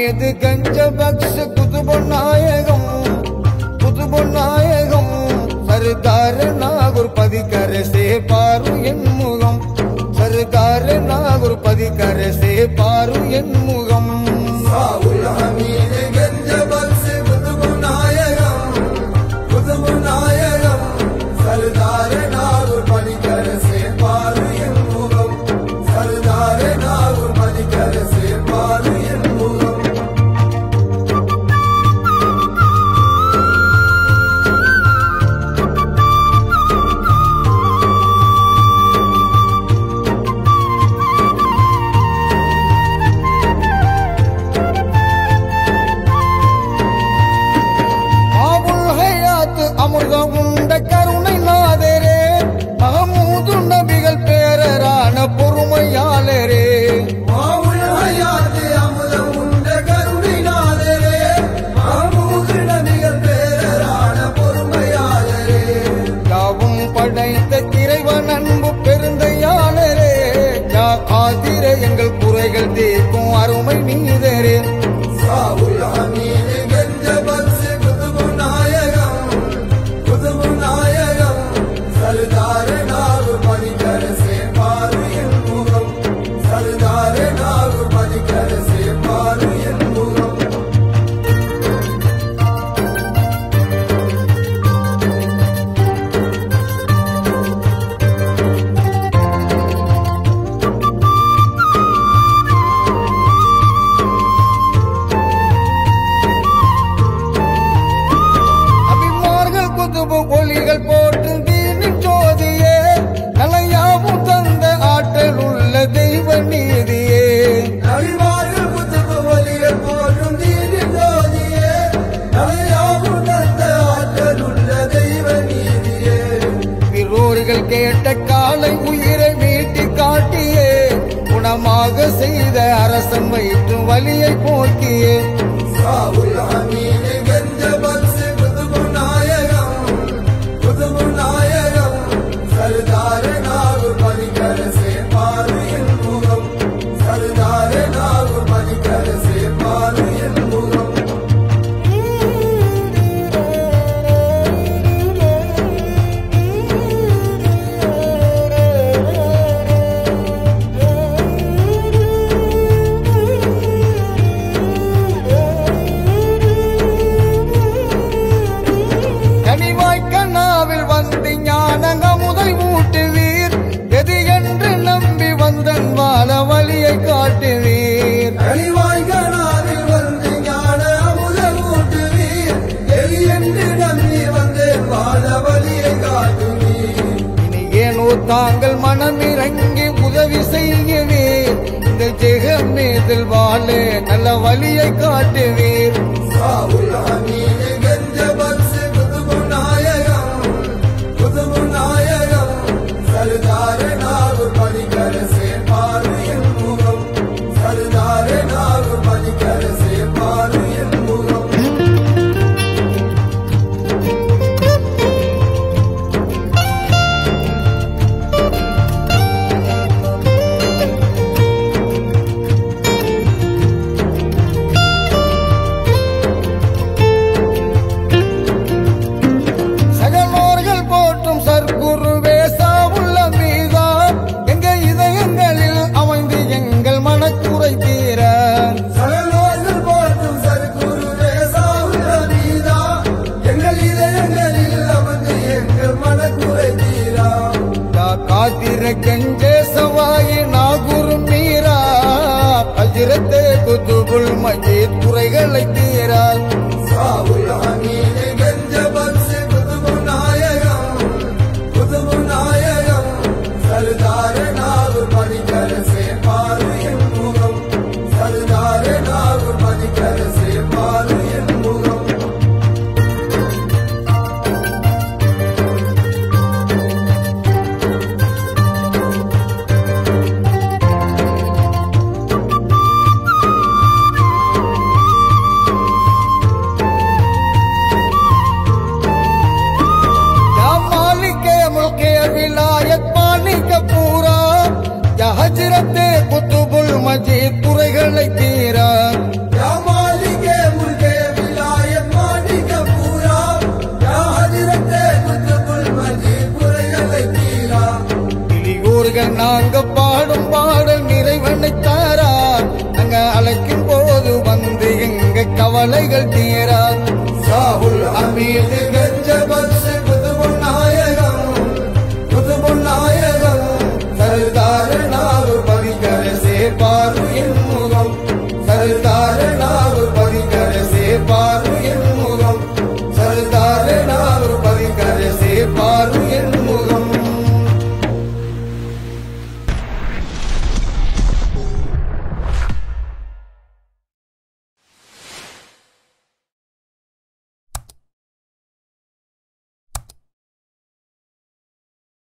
ஹமீது கஞ்ச பக்ஷ குதுபு நாயகம் குதுபு நாயகம் சர்தார நாகூர் பதிக்கர சே பாரு என் முகம் சர்தார நாகூர் பதிக்கர சே பாரு என் முகம் சாவுல் ஹமீது கஞ்ச பக்ஸ் குதுபு நாயகம் குதுபு நாயகம் சர்தார நாகூர் பணிக்கர சேர்ப்பாரு என் முகம் சர்தார நாகூர் பணிக்கர சேர்ப்பாரு என் முகம் ஆபுல் ஹயாத் அமிர்தம் உண்ட கருணை நாதரே மகமூது நபிகள் பேரரான பொறுமையாளரே மாவுல் ஹயாத்து அமுதம் உண்ட கருணை நாதரே மாமூது நபிகள் பேரரான பொறுமையாளரே யாவும் படைத்த இறைவன் அன்பு பெருந்தையாளரே யா ஆதிர எங்கள் குறைகள் தீர்க்கும் அருமை நீதரே சாவுல் ஹமீது கஞ்ச பக்ஸ் குதுபு நாயகம் குதுபு நாயகம் சர்தார நாகூர் பணிக்கர சேர்ப்பாரு என் முகம் சர்தார நாகூர் பணிக்கர சேர்ப்பாரு என் முகம் அபிமார்கள் குதுபு ஒளிகள் போற்றும் தீனின் ஜோதியே கலையாவும் தந்த ஆற்றல் உள்ள தெய்வ நீதியே நபிமார்கள் குதுபு ஒலிகள் போற்றும் தீனின் ஜோதியே நபியாவும் தந்த ஆற்றல் உள்ள தெய்வ நீதியே பிறோர்கள் கேட்ட காலை உயிரை மீட்டி காட்டியே குணமாக செய்த அரசன் வயிற்று வலியை போக்கியே சாவுல் ஹமீது கஞ்ச பக்ஸ் குதுபு நாயகம் குதுபு நாயகம் சர்தார நாகூர் பணிக்கர சேர்ப்பாரு என் முகம் சர்தார நாகூர் பணிக்கர சேர்ப்பாரு என் முகம் கனிவாய் கண்ணாவில் வந்து ஞானங்க முதல் ஊட்டுவீர் எது என்று நம்பி வந்தன் வாழ வழியை காட்டுவீர் அழிவாய் கனாவில் வந்து ஞான அமுதம் ஊட்டுவீர் எலி என்று நம்பி வந்து வாழ வழியை காட்டுவீர் இனி ஏனோ தாங்கள் மனமிறங்கி உதவி செய்யவீர் இந்த ஜெகமேதில் வாழ நல்ல வழியை காட்டுவீர் சாவுல் ஹமீது கஞ்ச பக்ஸ் குதுபு நாயகம் குதுபு நாயகம் சர்தார நாகூர் பணிக்கர சேர்ப்பாரு என் முகம் சர்தார நாகூர் பணிக்கர சேர்ப்பாரு என் முகம் சகலோர்கள் போற்றும் சர்க்குருவே சாவுள்ள மீதா எங்க இதயங்களில் அமைந்து எங்கள் மனக்குறை தீர சகலோர்கள் போற்றும் சர்க்குருவே சாவுல் ஹமீதா எங்கள் இதயங்களில் அமர்ந்து எங்கள் மனக்குறை தீரா யா காத்திர கஞ்சே சவாயி நாகுரு மீரா அஜிரத்தே குதுபுல் மஜீத் குறைகளை தீரா சாவுல் ஹமீது கஞ்ச பக்ஸ் குதுபு நாயகம் குதுபு நாயகம் சர்தார நாகூர் பணிக்கர சேர்ப்பாரு என் முகம் சர்தார நாகூர் பணிக்கர சேர்ப்பாரு என் முகம் கவலைகள் தீரா சாவுல் அமீது